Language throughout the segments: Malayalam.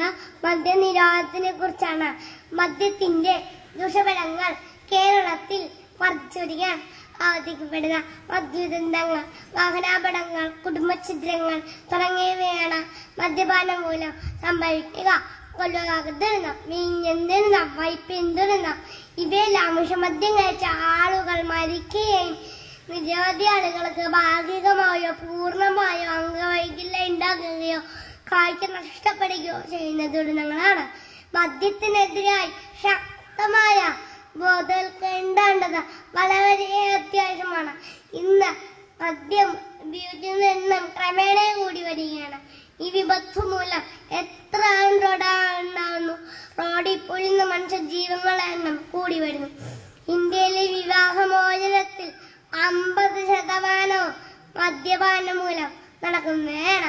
മദ്യനിരോധനത്തിനെ കുറിച്ചാണ് മദ്യത്തിന്റെ ദുഷഫലങ്ങൾ കേരളത്തിൽ വർദ്ധിച്ചുവരികയാണ് അവതരിക്കപ്പെടുന്ന മദ്യദുരന്തങ്ങൾ വാഹനാപടങ്ങൾ കുടുംബഛിദ്രങ്ങൾ തുടങ്ങിയവയാണ് മദ്യപാനം മൂലം സംഭവിക്കുക കൊലപാതക ദുരന്തം വീഞ്ഞൻ ദുരന്തം വൈപ്പിൻ ദുരന്തം ഇവയെല്ലാം വിഷമദ്യം കഴിച്ച ആളുകൾ മരിക്കുകയും നിരവധി ആളുകൾക്ക് ഭാഗികമായോ പൂർണ്ണമായോ അംഗവൈകല്യം ഉണ്ടാകുകയോ കാഴ്ച നഷ്ടപ്പെടുകയോ ചെയ്യുന്ന ദുരന്തങ്ങളാണ് മദ്യത്തിനെതിരായി ശക്തമായ ബോധവൽക്കേണ്ടത് വളരെ അത്യാവശ്യമാണ് ഇന്ന് മദ്യം ഉപയോഗിക്കുന്ന എണ്ണം ക്രമേണ കൂടി വരികയാണ് ഈ വിപത്ത് മൂലം എത്ര റോഡുണ്ടാകുന്നു റോഡിൽ പൊഴുന്ന മനുഷ്യ ജീവങ്ങളുടെ എണ്ണം കൂടി വരുന്നു ഇന്ത്യയിലെ വിവാഹമോചനത്തിൽ അമ്പത് ശതമാനവും മദ്യപാനം മൂലം നടക്കുന്നതാണ്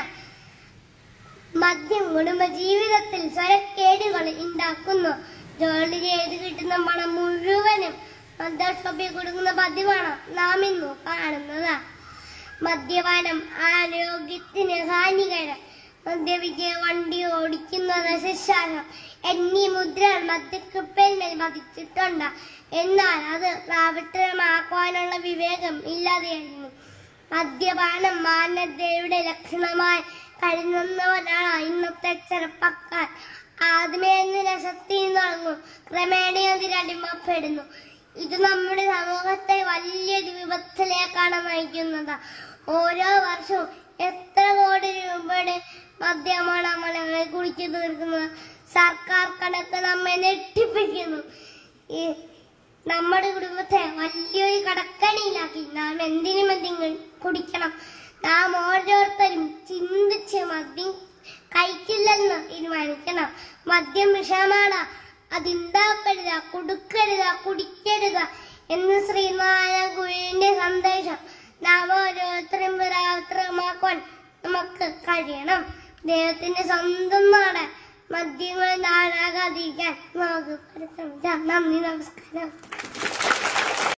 മദ്യം കുടുംബജീവിതത്തിൽ സ്വരക്കേടുകൾ ഉണ്ടാക്കുന്നു ജോലി ചെയ്ത് കിട്ടുന്ന പണം മുഴുവനും മദ്യഷോപ്പിൽ കൊടുക്കുന്ന പതിവാണ് നാം ഇന്നു കാണുന്നത് മദ്യപാനം ആരോഗ്യത്തിന് ഹാനികരം മദ്യപിച്ച് വണ്ടി ഓടിക്കുന്നത് ശിക്ഷാർഹം എന്നീ മുദ്രകൾ മദ്യക്കുപ്പലിൽ പതിച്ചിട്ടുണ്ട് എന്നാൽ അത് പ്രാവർത്തികമാക്കുവാനുള്ള വിവേകം ഇല്ലാതെയായിരുന്നു മദ്യപാനം മാനവതയുടെ ലക്ഷണമായി കരുതുന്നവരാണ് ഇന്നത്തെ ചെറുപ്പക്കാർ ആദ്യമേ എന്ന് രസത്തിൽ തുടങ്ങും ക്രമേണ അതിലടിമപ്പെടുന്നു ഇത് നമ്മുടെ സമൂഹത്തെ വലിയൊരു വിപത്തിലേക്കാണ് നയിക്കുന്നത് ഓരോ വർഷവും എത്ര കോടി രൂപയുടെ മദ്യമാണ് നമ്മളെ കുടിച്ചു തീർക്കുന്നത് സർക്കാർ കണക്ക് നമ്മെ ഞെട്ടിപ്പിക്കുന്നു ഈ നമ്മുടെ കുടുംബത്തെ വലിയൊരു കടക്കണിയിലാക്കി നാം എന്തിനു മദ്യം കഴി- കുടിക്കണം നാം ഓരോരുത്തരും ചിന്തിച്ച് മദ്യം കഴിക്കില്ലെന്ന് തീരുമാനിക്കണം മദ്യം വിഷമാണ് അതുണ്ടാക്കരുത് കൊടുക്കരുത് കുടിക്കരുത് എന്ന് ശ്രീനാരായണ ഗുരുവിന്റെ സന്ദേശം നാം ഓരോരുത്തരും പ്രാവർത്തികമാക്കുവാൻ നമുക്ക് കഴിയണം ദൈവത്തിന്റെ സ്വന്തം നാട് മദ്യങ്ങൾ നാടാകാതിരിക്കാൻ നമുക്ക് പരിശ്രമിക്കാം നന്ദി നമസ്കാരം